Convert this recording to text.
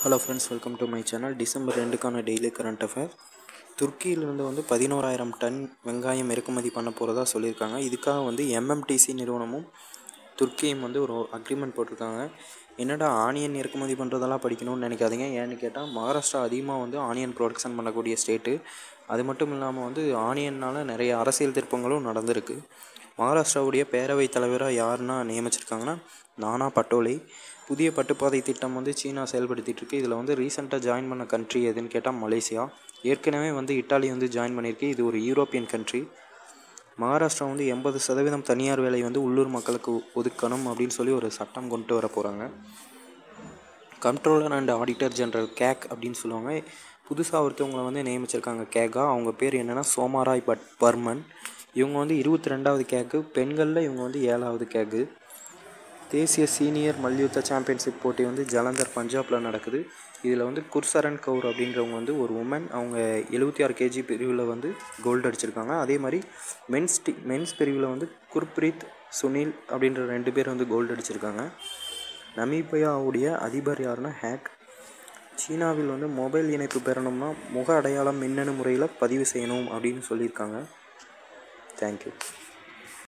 hello friends welcome to my channel December ரெண்டுக்கான daily current affair துருக்கியிலிருந்து வந்து பதினோராயிரம் டன் வெங்காயம் இறக்குமதி பண்ண போகிறதா சொல்லியிருக்காங்க இதுக்காக வந்து எம்எம்டிசி நிறுவனமும் துருக்கியும் வந்து ஒரு அக்ரிமெண்ட் போட்டிருக்காங்க என்னடா ஆனியன் இறக்குமதி பண்ணுறதெல்லாம் படிக்கணும்னு நினைக்காதீங்க ஏன்னு கேட்டால் மகாராஷ்டிரா அதிகமாக வந்து ஆனியன் ப்ரொடக்ஷன் பண்ணக்கூடிய ஸ்டேட்டு அது மட்டும் இல்லாமல் வந்து ஆனியனால் நிறைய அரசியல் திருப்பங்களும் நடந்திருக்கு மகாராஷ்டிராவுடைய பேரவைத் தலைவராக யாருன்னா நியமிச்சிருக்காங்கன்னா நானா பட்டோலை புதிய பட்டுப்பாதை திட்டம் வந்து சீனா செயல்படுத்திட்டு இருக்கு இதில் வந்து ரீசெண்டாக ஜாயின் பண்ண கண்ட்ரி எதுன்னு கேட்டால் மலேசியா ஏற்கனவே வந்து இட்டாலி வந்து ஜாயின் பண்ணியிருக்கு இது ஒரு யூரோப்பியன் கண்ட்ரி மகாராஷ்டிரா வந்து எண்பது சதவீதம் தனியார் வேலை வந்து உள்ளூர் மக்களுக்கு ஒதுக்கணும் அப்படின்னு சொல்லி ஒரு சட்டம் கொண்டு வர போகிறாங்க controller and auditor general CAG அப்படின்னு சொல்லுவாங்க புதுசாக ஒருத்தவங்களை வந்து நியமிச்சிருக்காங்க கேக்கா அவங்க பேர் என்னென்னா சோமாராய் பட் பர்மன் இவங்க வந்து இருபத்தி ரெண்டாவது கேக்கு பெண்களில் இவங்க வந்து ஏழாவது கேக்கு தேசிய சீனியர் மல்யுத்த சாம்பியன்ஷிப் போட்டி வந்து ஜலந்தர் பஞ்சாபில் நடக்குது இதில் வந்து குர்சரன் கவுர் அப்படின்றவங்க வந்து ஒரு உமன் அவங்க எழுபத்தி ஆறு கேஜி பிரிவில் வந்து கோல்டு அடிச்சிருக்காங்க அதே மாதிரி மென்ஸ் டி மென்ஸ் பிரிவில் வந்து குர்ப்ரீத் சுனில் அப்படின்ற ரெண்டு பேர் வந்து கோல்டு அடிச்சிருக்காங்க நமீபியாவுடைய அதிபர் யாருன்னா ஹேக் சீனாவில் வந்து மொபைல் இணைப்பு பெறணும்னா முக அடையாளம் மின்னணு முறையில் பதிவு செய்யணும் அப்படின்னு சொல்லியிருக்காங்க தேங்க்யூ